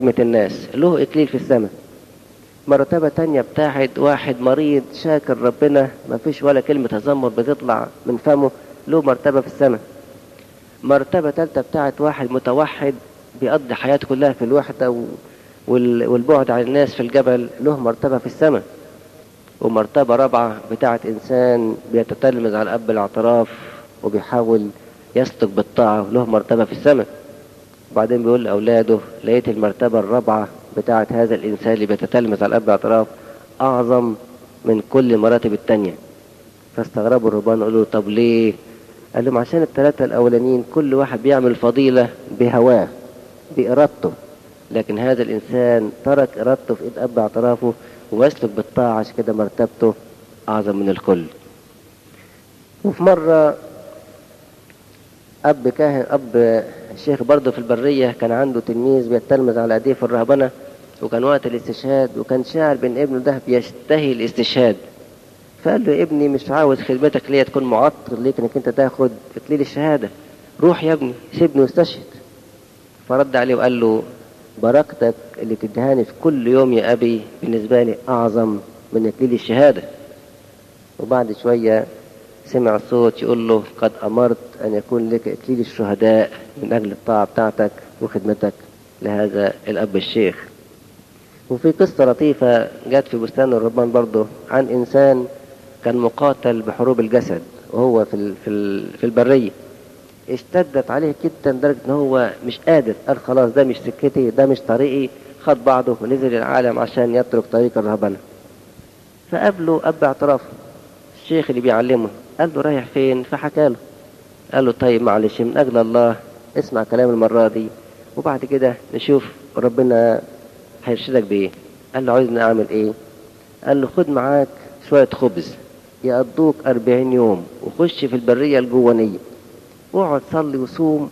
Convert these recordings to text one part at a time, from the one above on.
خدمة الناس له إكليل في السماء مرتبة تانية بتاعت واحد مريض شاكر ربنا ما فيش ولا كلمة تذمر بتطلع من فمه له مرتبة في السماء مرتبة تالتة بتاعت واحد متوحد بيقضي حياته كلها في الوحدة والبعد عن الناس في الجبل له مرتبة في السماء ومرتبة رابعة بتاعت إنسان بيتتلمذ على أب الاعتراف وبيحاول يسلك بالطاعة له مرتبة في السماء وبعدين بيقول لأولاده لقيت المرتبة الرابعة بتاعت هذا الإنسان اللي بيتتلمذ على أب الاعتراف أعظم من كل المراتب التانية فاستغربوا الرهبان قالوا طب ليه؟ قال لهم عشان الثلاثة الأولانيين كل واحد بيعمل فضيلة بهواه بإرادته لكن هذا الإنسان ترك إرادته في إيد أب اعترافه ويسلك بالطاعة عشان كده مرتبته أعظم من الكل وفي مرة أب كاهن أب الشيخ برضه في البرية كان عنده تلميذ بيتلمذ على أيديه في الرهبنة وكان وقت الاستشهاد وكان شاعر بأن ابنه ده بيشتهي الاستشهاد فقال له يا ابني مش عاوز خدمتك ليا تكون معطل ليك انك انت تاخد اكليل الشهاده روح يا ابني سيبني واستشهد فرد عليه وقال له بركتك اللي بتدهاني في كل يوم يا ابي بالنسبه لي اعظم من اكليل الشهاده وبعد شويه سمع صوت يقول له قد امرت ان يكون لك اكليل الشهداء من اجل الطاعه بتاعتك وخدمتك لهذا الاب الشيخ وفي قصة لطيفة جت في بستان الربان برضه عن إنسان كان مقاتل بحروب الجسد وهو في ال في ال في البرية اشتدت عليه جدا لدرجة إن هو مش قادر قال خلاص ده مش سكتي ده مش طريقي خد بعضه ونزل العالم عشان يترك طريق الرهبنة فقابله أب اعتراف الشيخ اللي بيعلمه قال له رايح فين فحكى له قال له طيب معلش من أجل الله اسمع كلام المرة دي وبعد كده نشوف ربنا هيرشدك بإيه قال له عايزني أعمل إيه قال له خد معاك شوية خبز يقضوك أربعين يوم وخش في البرية الجوانية واقعد صلي وصوم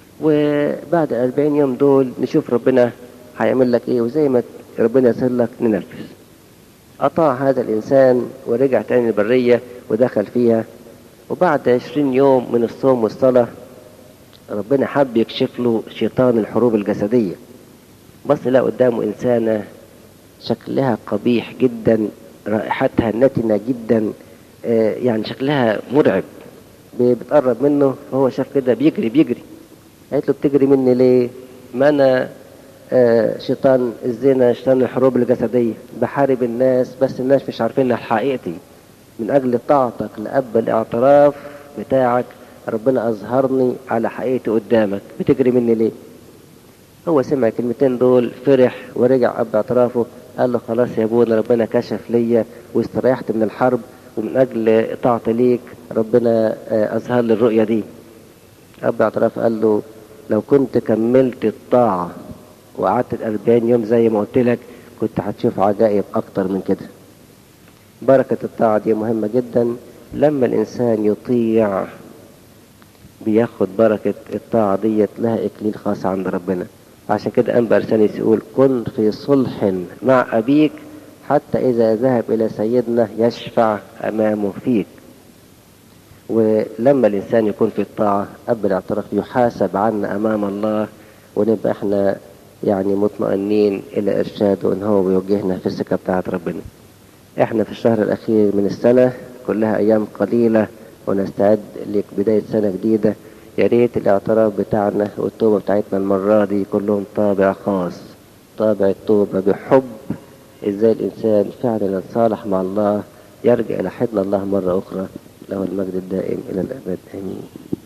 وبعد أربعين يوم دول نشوف ربنا هيعمل لك إيه وزي ما ربنا يسر لك ننفذ أطاع هذا الإنسان ورجع تاني البرية ودخل فيها وبعد عشرين يوم من الصوم والصلاة ربنا حب يكشف له شيطان الحروب الجسدية بص لقى قدامه إنسانة شكلها قبيح جدا رائحتها نتنة جدا آه يعني شكلها مرعب بتقرب منه فهو شاف كده بيجري بيجري قالت له بتجري مني ليه ما أنا آه شيطان الزنا شيطان الحروب الجسدية بحارب الناس بس الناس مش عارفين حقيقتي من أجل طاعتك لأب الاعتراف بتاعك ربنا أظهرني على حقيقتي قدامك بتجري مني ليه هو سمع الكلمتين دول فرح ورجع أب اعترافه قال له خلاص يا ابونا ربنا كشف ليا واستريحت من الحرب ومن أجل طاعتي ليك ربنا أظهر لي الرؤية دي أب اعتراف قال له لو كنت كملت الطاعة وقعدت الأربعين يوم زي ما قلت لك كنت هتشوف عجائب أكتر من كده بركة الطاعة دي مهمة جدا لما الإنسان يطيع بياخد بركة الطاعة ديت لها إكليل خاص عند ربنا عشان كده أنبا أرسانيس يقول كن في صلح مع أبيك حتى إذا ذهب إلى سيدنا يشفع أمامه فيك ولما الإنسان يكون في الطاعة أب الاعتراف يحاسب عنا أمام الله ونبقى احنا يعني مطمئنين إلى إرشاده إن هو بيوجهنا في السكة بتاعت ربنا احنا في الشهر الأخير من السنة كلها أيام قليلة ونستعد لبداية سنة جديدة يا ريت الاعتراف بتاعنا والتوبة بتاعتنا المرة دي كلهم طابع خاص طابع التوبة بحب ازاي الإنسان فعلا يتصالح مع الله يرجع إلى حضن الله مرة أخرى له المجد الدائم إلى الأبد آمين